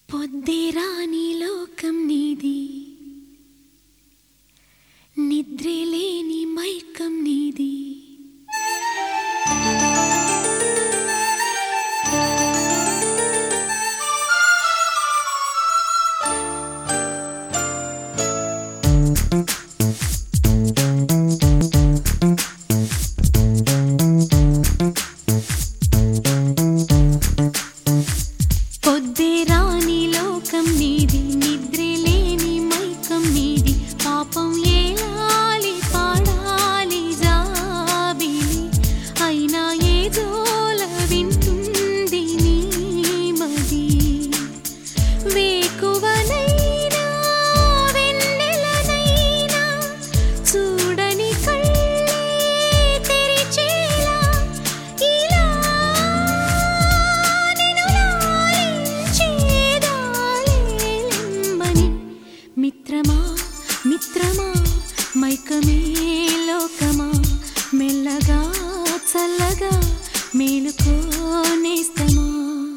పొద్దిరాని లోకం నీది నిద్రలేని మైకం నీది పొద్దిరాని లోకం నీది నిద్రలేని మైకం నీది పాపం ఏలాలి పాడాలి జాబిలి అయినా ఏ జోల వింటుంది నీ మది వేకువనైనా వెన్నెలనైనా చూడని కళ్ళే తెరిచేలా ఇలా నిన్ను లాలించేదాలేలెమ్మని. మిత్రమా మిత్రమా మైకమే లోకమా మెల్లగా చల్లగా మేలుకోనేస్తమా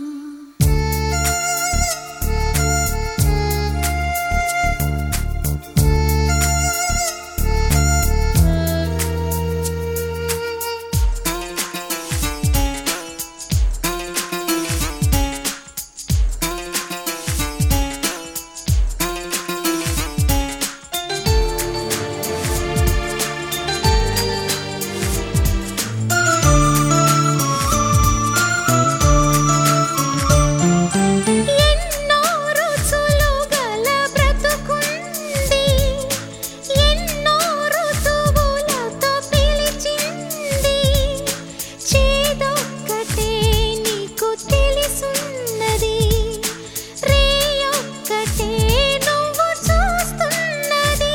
ఎన్నో రుచులు గల బ్రతుకుంది ఎన్నో ఋతువులతో పిలిచింది చేదొక్కటే నీకు తెలిసున్నది రేయొక్కటే నువ్వు చూస్తున్నది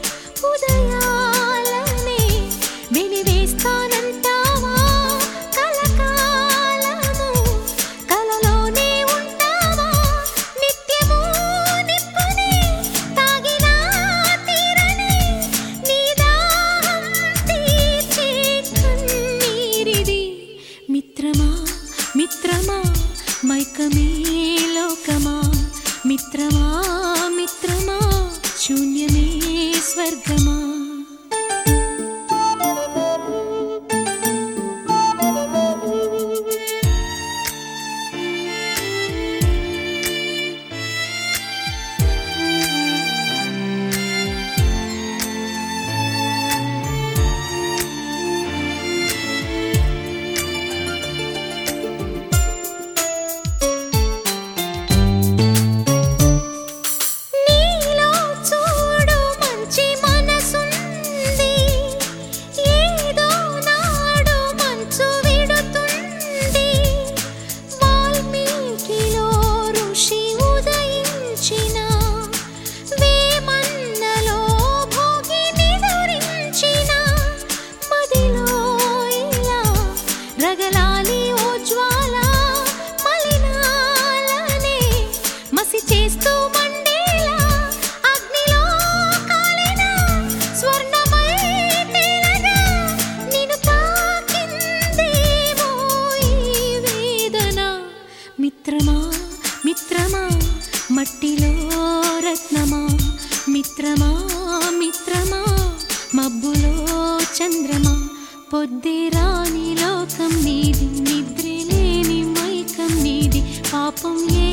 ఉదయాలనే వెలివేస్తానంటావా కలకాలము కలలోనే ఉంటావా నిత్యము నిప్పునే తాగినా తీరని నీ దాహం తీర్చే కన్నీరిది మిత్రమా మిత్రమా మైకమే లోకమా మిత్రమా మిత్రమా శూన్యమే స్వర్గమా నీలో చూడు మంచి మనసుంది ఏదో నాడు మంచు విడుతుంది వాల్మీకిలో ఋషి ఉదయించిన వేమన్నలో భోగి నిదురించిన మదిలో ఇలా రగలాలి ఓ జ్వాల మలినాలనే మసి చేస్తూ మండేలా అగ్నిలో కాలిన స్వర్ణమై తేలగా నిన్ను తాకిందేమో ఈ వేదన మిత్రమా మిత్రమా మట్టిలో రత్నమా మిత్రమా మిత్రమా మబ్బులో చంద్రమా పొద్దిరాని లోకం నీది నిద్రలేని మైకం నీది పాపం ఏ